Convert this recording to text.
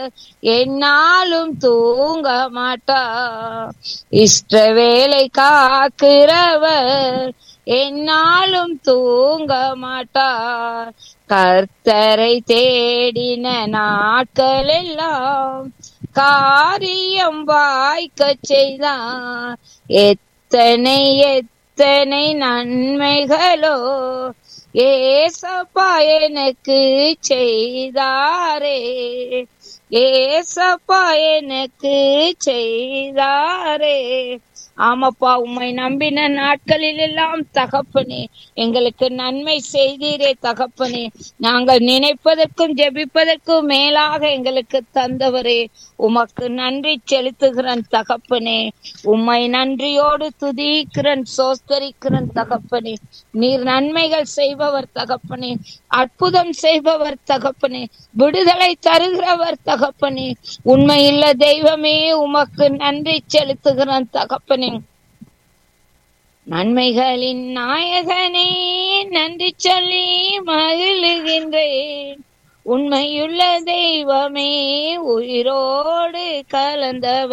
என்னாலும் தூங்க மாட்டார் இஷ்ட வேலை காக்கிறவர் என்னாலும் தூங்க மாட்டார் கர்த்தரை தேடின நாட்கள் எல்லாம் காரியம் வாய்க்கச் செய்தார் எத்தனை எத்தனை நன்மைகளோ ஏசப்பா எனக்கு செய்தாரே ஏசப்பா எனக்கு செய்தாரே ஆமாப்பா உம்மை நம்பின நாட்களில் எல்லாம் தகப்பனே எங்களுக்கு நன்மை செய்தீரே தகப்பனே நாங்கள் நினைப்பதற்கும் ஜெபிப்பதற்கும் மேலாக எங்களுக்கு தந்தவரே உமக்கு நன்றி செலுத்துகிறன் தகப்பனே உம்மை நன்றியோடு துதிக்கிறன் சோஸ்தரிக்கிறன் தகப்பனே நீர் நன்மைகள் செய்பவர் தகப்பனே அற்புதம் செய்பவர் தகப்பனே விடுதலை தருகிறவர் தகப்பனே உண்மையுள்ள தெய்வமே உமக்கு நன்றி செலுத்துகிறன் தகப்பனே நன்மைகளின் நாயகனே நன்றி சொல்லி மகிழுகின்றேன் உண்மையுள்ள தெய்வமே உயிரோடு கலந்தவர்